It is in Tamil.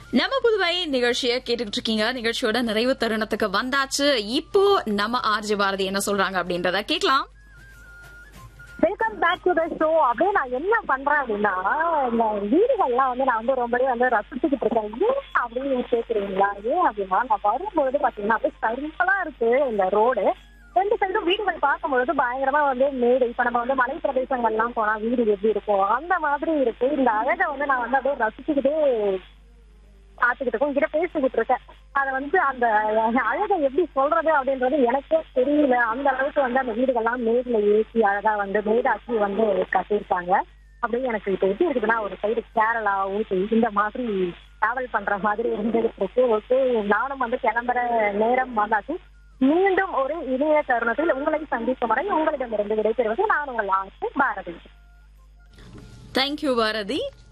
நம்ம புதுவை நிகழ்ச்சியை கேட்டுக்கிட்டு இருக்கீங்க நிகழ்ச்சியோட நிறைவு தருணத்துக்கு வந்தாச்சு இப்போ நம்ம ஆர்ஜி பாரதி என்ன சொல்றாங்க அப்படின்றத கேட்கலாம் welcome back to the show அப்படியே நான் என்ன பண்றேன் அப்படின்னா இந்த வீடுகள்லாம் வந்து நான் வந்து ரொம்பவே வந்து ரசிச்சுக்கிட்டு இருக்கேன் ஏன் அப்படின்னு கேக்குறீங்களா ஏன் அப்படின்னா நான் வரும்பொழுது பாத்தீங்கன்னா அப்படியே சிம்பிளா இருக்கு இந்த ரோடு ரெண்டு சைடும் வீடுகள் பார்க்கும்பொழுது பயங்கரமா வந்து மேடு இப்ப நம்ம வந்து மலை பிரதேசங்கள்லாம் போனா வீடு எப்படி இருக்கும் அந்த மாதிரி இருக்கு இந்த அழகை வந்து நான் வந்து அப்படியே ரசிச்சுக்கிட்டே பார்த்துக்கிட்டு இருக்கோம் உங்ககிட்ட பேசிக்கிட்டு இருக்கேன் அதை வந்து அந்த அழகை எப்படி சொல்றது அப்படின்றது எனக்கே தெரியல அந்த அளவுக்கு வந்து அந்த வீடுகள்லாம் மேட்ல ஏற்றி அழகா வந்து மேடாக்கி வந்து கட்டியிருக்காங்க அப்படியே எனக்கு இப்போ எப்படி இருக்குதுன்னா ஒரு சைடு கேரளா ஊட்டி இந்த மாதிரி டிராவல் பண்ற மாதிரி இருந்துகிட்டு இருக்கு ஓகே நானும் வந்து கிளம்புற நேரம் வந்தாச்சு மீண்டும் ஒரு இணைய தருணத்தில் உங்களை சந்திக்கும் வரை உங்களிடமிருந்து விடைபெறுவது நான் உங்கள் ஆசை பாரதி தேங்க்யூ பாரதி